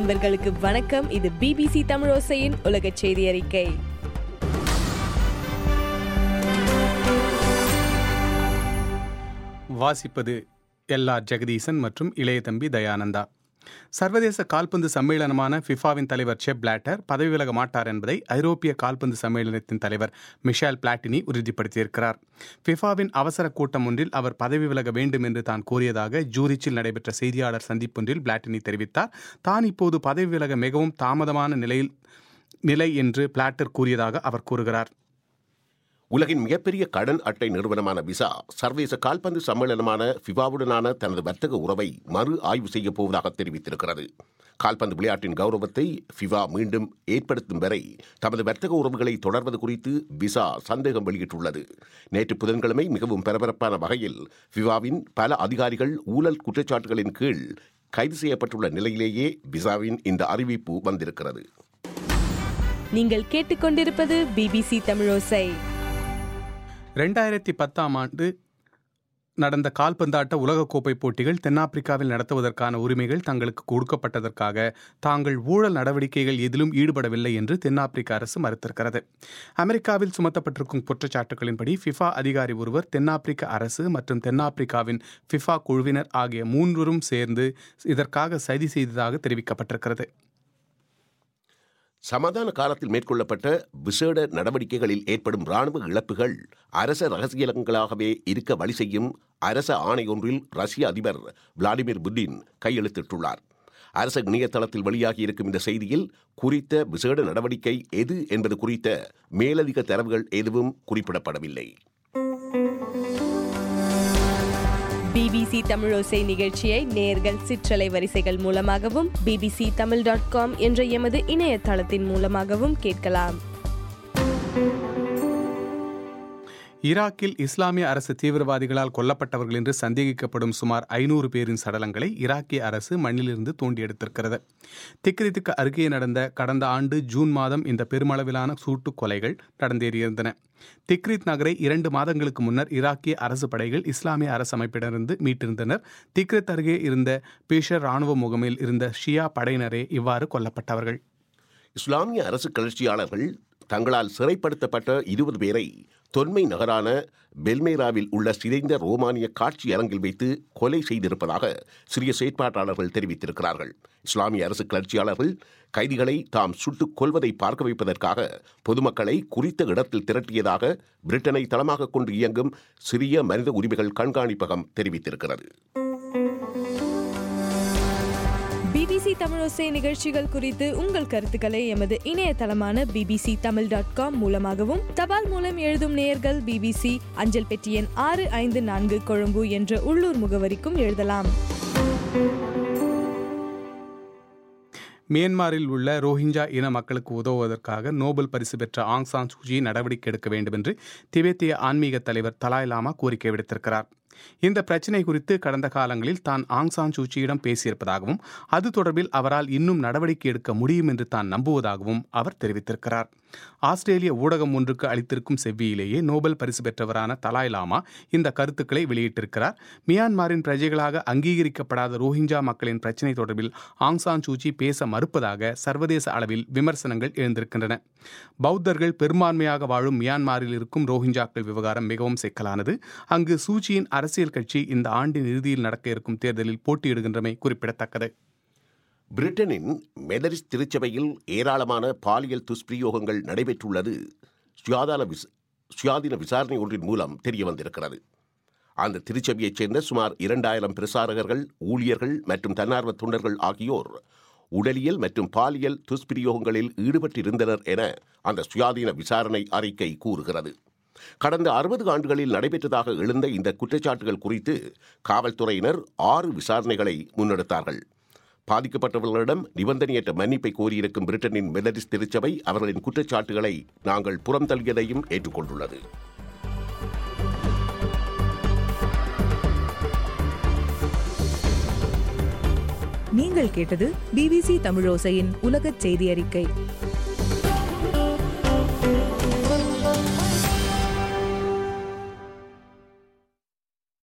நண்பர்களுக்கு வணக்கம் இது பிபிசி தமிழோசையின் உலக செய்தி அறிக்கை வாசிப்பது எல் ஆர் ஜெகதீசன் மற்றும் இளைய தம்பி தயானந்தா சர்வதேச கால்பந்து சம்மேளனமான ஃபிஃபாவின் தலைவர் செப் பிளாட்டர் பதவி விலக மாட்டார் என்பதை ஐரோப்பிய கால்பந்து சம்மேளனத்தின் தலைவர் மிஷேல் பிளாட்டினி உறுதிப்படுத்தியிருக்கிறார் ஃபிஃபாவின் அவசர கூட்டம் ஒன்றில் அவர் பதவி விலக வேண்டும் என்று தான் கூறியதாக ஜூரிச்சில் நடைபெற்ற செய்தியாளர் சந்திப்பொன்றில் பிளாட்டினி தெரிவித்தார் தான் இப்போது பதவி விலக மிகவும் தாமதமான நிலையில் நிலை என்று பிளாட்டர் கூறியதாக அவர் கூறுகிறார் உலகின் மிகப்பெரிய கடன் அட்டை நிறுவனமான விசா சர்வதேச கால்பந்து சம்மேளனமான ஃபிபாவுடனான தனது வர்த்தக உறவை மறு ஆய்வு செய்யப் போவதாக தெரிவித்திருக்கிறது கால்பந்து விளையாட்டின் கௌரவத்தை ஃபிபா மீண்டும் ஏற்படுத்தும் வரை தமது வர்த்தக உறவுகளை தொடர்வது குறித்து விசா சந்தேகம் வெளியிட்டுள்ளது நேற்று புதன்கிழமை மிகவும் பரபரப்பான வகையில் ஃபிபாவின் பல அதிகாரிகள் ஊழல் குற்றச்சாட்டுகளின் கீழ் கைது செய்யப்பட்டுள்ள நிலையிலேயே விசாவின் இந்த அறிவிப்பு வந்திருக்கிறது நீங்கள் கேட்டுக்கொண்டிருப்பது பிபிசி தமிழோசை ரெண்டாயிரத்தி பத்தாம் ஆண்டு நடந்த கால்பந்தாட்ட உலகக்கோப்பை போட்டிகள் தென்னாப்பிரிக்காவில் நடத்துவதற்கான உரிமைகள் தங்களுக்கு கொடுக்கப்பட்டதற்காக தாங்கள் ஊழல் நடவடிக்கைகள் எதிலும் ஈடுபடவில்லை என்று தென்னாப்பிரிக்க அரசு மறுத்திருக்கிறது அமெரிக்காவில் சுமத்தப்பட்டிருக்கும் குற்றச்சாட்டுகளின்படி ஃபிஃபா அதிகாரி ஒருவர் தென்னாப்பிரிக்க அரசு மற்றும் தென்னாப்பிரிக்காவின் ஃபிஃபா குழுவினர் ஆகிய மூன்றுவரும் சேர்ந்து இதற்காக சதி செய்ததாக தெரிவிக்கப்பட்டிருக்கிறது சமாதான காலத்தில் மேற்கொள்ளப்பட்ட விசேட நடவடிக்கைகளில் ஏற்படும் ராணுவ இழப்புகள் அரச ரகசியங்களாகவே இருக்க வழி செய்யும் அரச ஆணை ஒன்றில் ரஷ்ய அதிபர் விளாடிமிர் புட்டின் கையெழுத்திட்டுள்ளார் அரச இணையதளத்தில் வெளியாகி இருக்கும் இந்த செய்தியில் குறித்த விசேட நடவடிக்கை எது என்பது குறித்த மேலதிக தரவுகள் எதுவும் குறிப்பிடப்படவில்லை பிபிசி தமிழோசை நிகழ்ச்சியை நேர்கள் சிற்றலை வரிசைகள் மூலமாகவும் பிபிசி தமிழ் டாட் காம் என்ற எமது இணையதளத்தின் மூலமாகவும் கேட்கலாம் ஈராக்கில் இஸ்லாமிய அரசு தீவிரவாதிகளால் கொல்லப்பட்டவர்கள் என்று சந்தேகிக்கப்படும் சுமார் ஐநூறு பேரின் சடலங்களை ஈராக்கிய அரசு மண்ணிலிருந்து தோண்டி எடுத்திருக்கிறது திக்ரித்துக்கு அருகே நடந்த கடந்த ஆண்டு ஜூன் மாதம் இந்த பெருமளவிலான சூட்டுக் கொலைகள் நடந்தேறியிருந்தன திக்ரித் நகரை இரண்டு மாதங்களுக்கு முன்னர் ஈராக்கிய அரசு படைகள் இஸ்லாமிய அரசு அமைப்பிடமிருந்து மீட்டிருந்தனர் திக்ரித் அருகே இருந்த பீஷர் ராணுவ முகமில் இருந்த ஷியா படையினரே இவ்வாறு கொல்லப்பட்டவர்கள் இஸ்லாமிய அரசு கிளர்ச்சியாளர்கள் தங்களால் சிறைப்படுத்தப்பட்ட இருபது பேரை தொன்மை நகரான பெல்மேராவில் உள்ள சிதைந்த ரோமானிய காட்சி அரங்கில் வைத்து கொலை செய்திருப்பதாக சிறிய செயற்பாட்டாளர்கள் தெரிவித்திருக்கிறார்கள் இஸ்லாமிய அரசு கிளர்ச்சியாளர்கள் கைதிகளை தாம் சுட்டுக் கொல்வதை பார்க்க வைப்பதற்காக பொதுமக்களை குறித்த இடத்தில் திரட்டியதாக பிரிட்டனை தளமாக கொண்டு இயங்கும் சிறிய மனித உரிமைகள் கண்காணிப்பகம் தெரிவித்திருக்கிறது பிபிசி தமிழோசை நிகழ்ச்சிகள் குறித்து உங்கள் கருத்துக்களை எமது இணையதளமான பிபிசி தமிழ் டாட் காம் மூலமாகவும் தபால் மூலம் எழுதும் நேயர்கள் பிபிசி அஞ்சல் பெட்டி எண் ஆறு ஐந்து நான்கு கொழும்பு என்ற உள்ளூர் முகவரிக்கும் எழுதலாம் மியான்மரில் உள்ள ரோஹிஞ்சா இன மக்களுக்கு உதவுவதற்காக நோபல் பரிசு பெற்ற ஆங் சான் சூஜி நடவடிக்கை எடுக்க வேண்டும் என்று திபெத்திய ஆன்மீக தலைவர் தலாய் லாமா கோரிக்கை விடுத்திருக்கிறார் இந்த பிரச்சினை குறித்து கடந்த காலங்களில் தான் ஆங் சான் சூச்சியிடம் பேசியிருப்பதாகவும் அது தொடர்பில் அவரால் இன்னும் நடவடிக்கை எடுக்க முடியும் என்று தான் நம்புவதாகவும் அவர் தெரிவித்திருக்கிறார் ஆஸ்திரேலிய ஊடகம் ஒன்றுக்கு அளித்திருக்கும் செவ்வியிலேயே நோபல் பரிசு பெற்றவரான தலாய் லாமா இந்த கருத்துக்களை வெளியிட்டிருக்கிறார் மியான்மரின் பிரஜைகளாக அங்கீகரிக்கப்படாத ரோஹிஞ்சா மக்களின் பிரச்சினை தொடர்பில் ஆங் சான் சூச்சி பேச மறுப்பதாக சர்வதேச அளவில் விமர்சனங்கள் எழுந்திருக்கின்றன பௌத்தர்கள் பெரும்பான்மையாக வாழும் மியான்மரில் இருக்கும் ரோஹிஞ்சாக்கள் விவகாரம் மிகவும் சிக்கலானது அங்கு சூச்சியின் அரசியல் கட்சி இந்த ஆண்டின் இறுதியில் நடக்க இருக்கும் தேர்தலில் போட்டியிடுகின்றமை குறிப்பிடத்தக்கது பிரிட்டனின் மெதரிஸ் திருச்சபையில் ஏராளமான பாலியல் துஷ்பிரயோகங்கள் நடைபெற்றுள்ளது சுயாதான விஸ் சுயாதீன விசாரணை ஒன்றின் மூலம் தெரிய வந்திருக்கிறது அந்த திருச்சபையைச் சேர்ந்த சுமார் இரண்டாயிரம் பிரசாரகர்கள் ஊழியர்கள் மற்றும் தன்னார்வ தொண்டர்கள் ஆகியோர் உடலியல் மற்றும் பாலியல் துஷ்பிரயோகங்களில் ஈடுபட்டிருந்தனர் என அந்த சுயாதீன விசாரணை அறிக்கை கூறுகிறது கடந்த அறுபது ஆண்டுகளில் நடைபெற்றதாக எழுந்த இந்த குற்றச்சாட்டுகள் குறித்து காவல்துறையினர் ஆறு விசாரணைகளை முன்னெடுத்தார்கள் பாதிக்கப்பட்டவர்களிடம் நிபந்தனையற்ற மன்னிப்பை கோரியிருக்கும் பிரிட்டனின் மெதடிஸ் திருச்சபை அவர்களின் குற்றச்சாட்டுகளை நாங்கள் புறம் தள்ளியதையும் ஏற்றுக்கொண்டுள்ளது நீங்கள் கேட்டது பிபிசி தமிழோசையின் உலகச் செய்தி அறிக்கை